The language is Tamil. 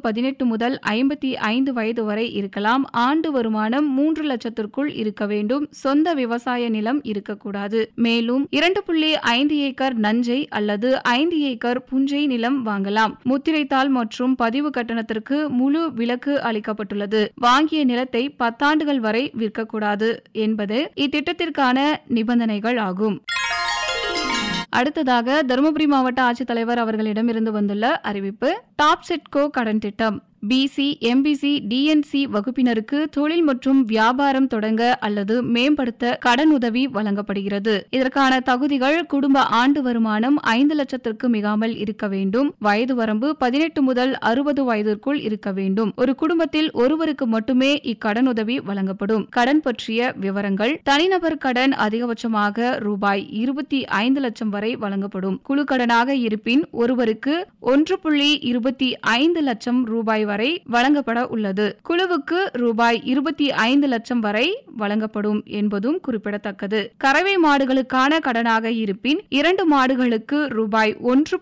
பதினெட்டு முதல் ஐம்பத்தி ஐந்து வயது வரை இருக்கலாம் ஆண்டு வருமானம் மூன்று லட்சத்திற்குள் இருக்க வேண்டும் சொந்த விவசாய நிலம் இருக்கக்கூடாது மேலும் இரண்டு புள்ளி ஐந்து ஏக்கர் நஞ்சை அல்லது ஐந்து ஏக்கர் புஞ்சை நிலம் வாங்கலாம் முத்திரைத்தாள் மற்றும் பதிவு கட்டணத்திற்கு முழு விலக்கு அளிக்கப்பட்டுள்ளது வாங்கிய நிலத்தை பத்தாண்டுகள் வரை விற்கக்கூடாது என்பது இத்திட்டத்திற்கான நிபந்தனைகள் ஆகும் அடுத்ததாக தருமபுரி மாவட்ட ஆட்சித்தலைவர் அவர்களிடமிருந்து வந்துள்ள அறிவிப்பு டாப் செட்கோ கடன் திட்டம் பிசி எம்பிசி டிஎன்சி வகுப்பினருக்கு தொழில் மற்றும் வியாபாரம் தொடங்க அல்லது மேம்படுத்த கடன் உதவி வழங்கப்படுகிறது இதற்கான தகுதிகள் குடும்ப ஆண்டு வருமானம் ஐந்து லட்சத்திற்கு மிகாமல் இருக்க வேண்டும் வயது வரம்பு பதினெட்டு முதல் அறுபது வயதிற்குள் இருக்க வேண்டும் ஒரு குடும்பத்தில் ஒருவருக்கு மட்டுமே இக்கடன் உதவி வழங்கப்படும் கடன் பற்றிய விவரங்கள் தனிநபர் கடன் அதிகபட்சமாக ரூபாய் இருபத்தி ஐந்து லட்சம் வரை வழங்கப்படும் குழு கடனாக இருப்பின் ஒருவருக்கு ஒன்று புள்ளி இருபத்தி ஐந்து லட்சம் ரூபாய் வரை வழங்கப்பட உள்ளது குழுவுக்கு ரூபாய் இருபத்தி ஐந்து லட்சம் வரை வழங்கப்படும் என்பதும் குறிப்பிடத்தக்கது கறவை மாடுகளுக்கான கடனாக இருப்பின் இரண்டு மாடுகளுக்கு ரூபாய் ஒன்று